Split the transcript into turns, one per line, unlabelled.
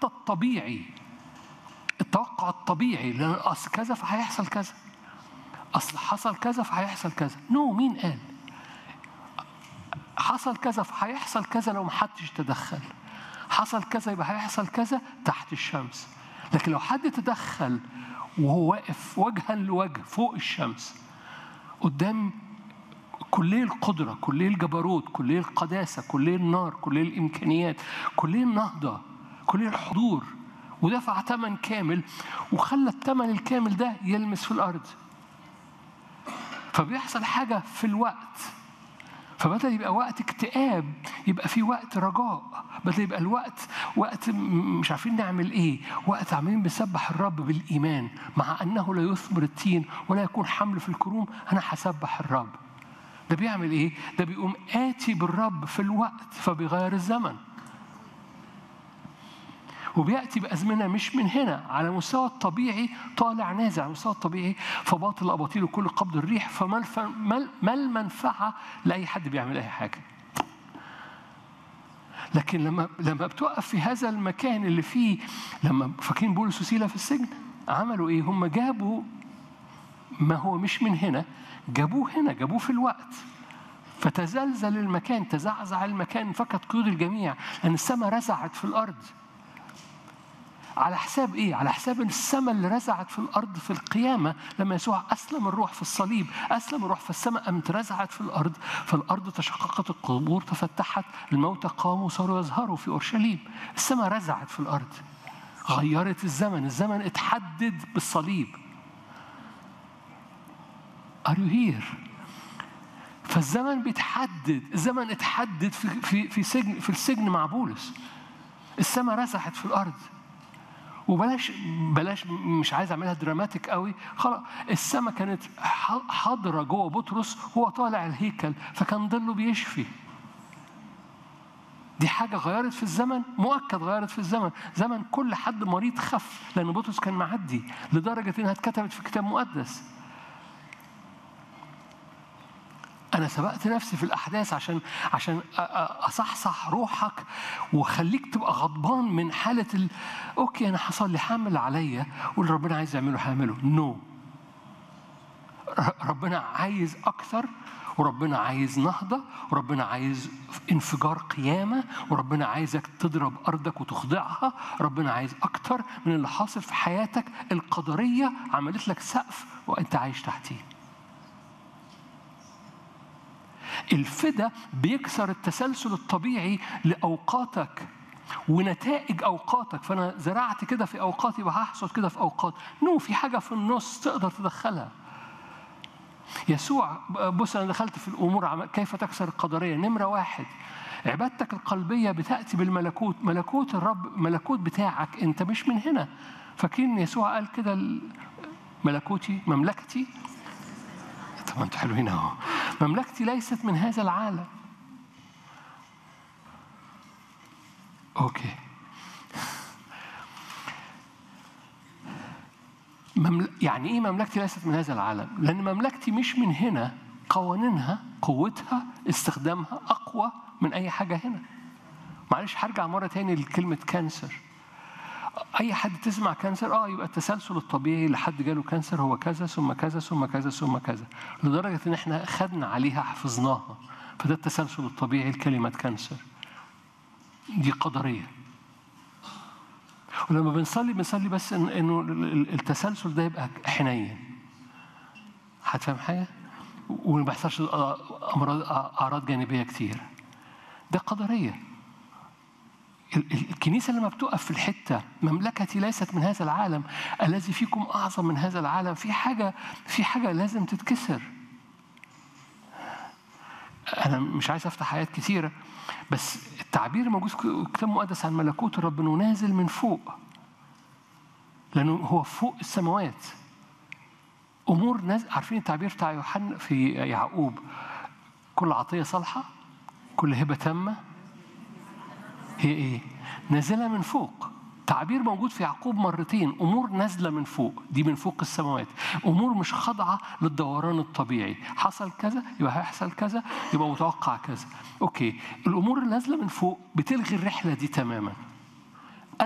حتى الطبيعي التوقع الطبيعي لان اصل كذا فهيحصل كذا اصل حصل كذا فهيحصل كذا نو no, مين قال حصل كذا فهيحصل كذا لو محدش تدخل حصل كذا يبقى هيحصل كذا تحت الشمس لكن لو حد تدخل وهو واقف وجها لوجه فوق الشمس قدام كلية القدرة كلية الجبروت كلية القداسة كلية النار كلية الإمكانيات كلية النهضة كلية الحضور ودفع ثمن كامل وخلى الثمن الكامل ده يلمس في الأرض فبيحصل حاجة في الوقت فبدل يبقى وقت اكتئاب يبقى في وقت رجاء بدل يبقى الوقت وقت مش عارفين نعمل ايه وقت عمالين بنسبح الرب بالايمان مع انه لا يثمر التين ولا يكون حمل في الكروم انا هسبح الرب ده بيعمل ايه ده بيقوم اتي بالرب في الوقت فبيغير الزمن وبياتي بازمنه مش من هنا على مستوى الطبيعي طالع نازل على المستوى الطبيعي فباطل اباطيل كل قبض الريح فما المنفعه لاي حد بيعمل اي حاجه لكن لما لما بتوقف في هذا المكان اللي فيه لما فاكرين بولس وسيله في السجن عملوا ايه؟ هم جابوا ما هو مش من هنا جابوه هنا جابوه في الوقت فتزلزل المكان تزعزع المكان فكت قيود الجميع لان السماء رزعت في الارض على حساب ايه؟ على حساب السماء اللي رزعت في الارض في القيامه لما يسوع اسلم الروح في الصليب، اسلم الروح فالسماء قامت رزعت في الارض، فالارض تشققت القبور تفتحت، الموتى قاموا وصاروا يظهروا في اورشليم، السماء رزعت في الارض. غيرت الزمن، الزمن اتحدد بالصليب. Are you here؟ فالزمن بيتحدد، الزمن اتحدد في في في سجن في السجن مع بولس. السماء رزعت في الارض. وبلاش بلاش مش عايز اعملها دراماتيك قوي خلاص السماء كانت حاضره جوه بطرس هو طالع الهيكل فكان ظله بيشفي دي حاجة غيرت في الزمن مؤكد غيرت في الزمن زمن كل حد مريض خف لأن بطرس كان معدي لدرجة إنها اتكتبت في كتاب مقدس أنا سبقت نفسي في الأحداث عشان عشان أصحصح روحك وخليك تبقى غضبان من حالة ال... أوكي أنا حصل لي حامل عليا واللي ربنا عايز يعمله هعمله نو no. ربنا عايز أكثر وربنا عايز نهضة وربنا عايز انفجار قيامة وربنا عايزك تضرب أرضك وتخضعها ربنا عايز أكتر من اللي حاصل في حياتك القدرية عملت لك سقف وأنت عايش تحتيه الفدا بيكسر التسلسل الطبيعي لأوقاتك ونتائج أوقاتك فأنا زرعت كده في أوقاتي وهحصد كده في أوقات نو في حاجة في النص تقدر تدخلها يسوع بص أنا دخلت في الأمور كيف تكسر القدرية نمرة واحد عبادتك القلبية بتأتي بالملكوت ملكوت الرب ملكوت بتاعك أنت مش من هنا فاكرين يسوع قال كده ملكوتي مملكتي طب ما انتوا حلوين اهو مملكتي ليست من هذا العالم اوكي ممل... يعني ايه مملكتي ليست من هذا العالم لان مملكتي مش من هنا قوانينها قوتها استخدامها اقوى من اي حاجه هنا معلش هرجع مره تاني لكلمه كانسر اي حد تسمع كانسر اه يبقى التسلسل الطبيعي لحد جاله كانسر هو كذا ثم كذا ثم كذا ثم كذا لدرجه ان احنا خدنا عليها حفظناها فده التسلسل الطبيعي لكلمه كانسر دي قدريه ولما بنصلي بنصلي بس إن انه التسلسل ده يبقى حنين هتفهم حاجه وما بيحصلش امراض اعراض جانبيه كتير ده قدريه الكنيسة لما بتقف في الحتة مملكتي ليست من هذا العالم الذي فيكم أعظم من هذا العالم في حاجة في حاجة لازم تتكسر أنا مش عايز أفتح آيات كثيرة بس التعبير موجود في الكتاب المقدس عن ملكوت الرب إنه نازل من فوق لأنه هو فوق السماوات أمور نازل عارفين التعبير بتاع يوحنا في يعقوب كل عطية صالحة كل هبة تامة هي ايه؟ نازله من فوق تعبير موجود في يعقوب مرتين امور نازله من فوق دي من فوق السماوات امور مش خاضعه للدوران الطبيعي حصل كذا يبقى هيحصل كذا يبقى متوقع كذا اوكي الامور اللي نازله من فوق بتلغي الرحله دي تماما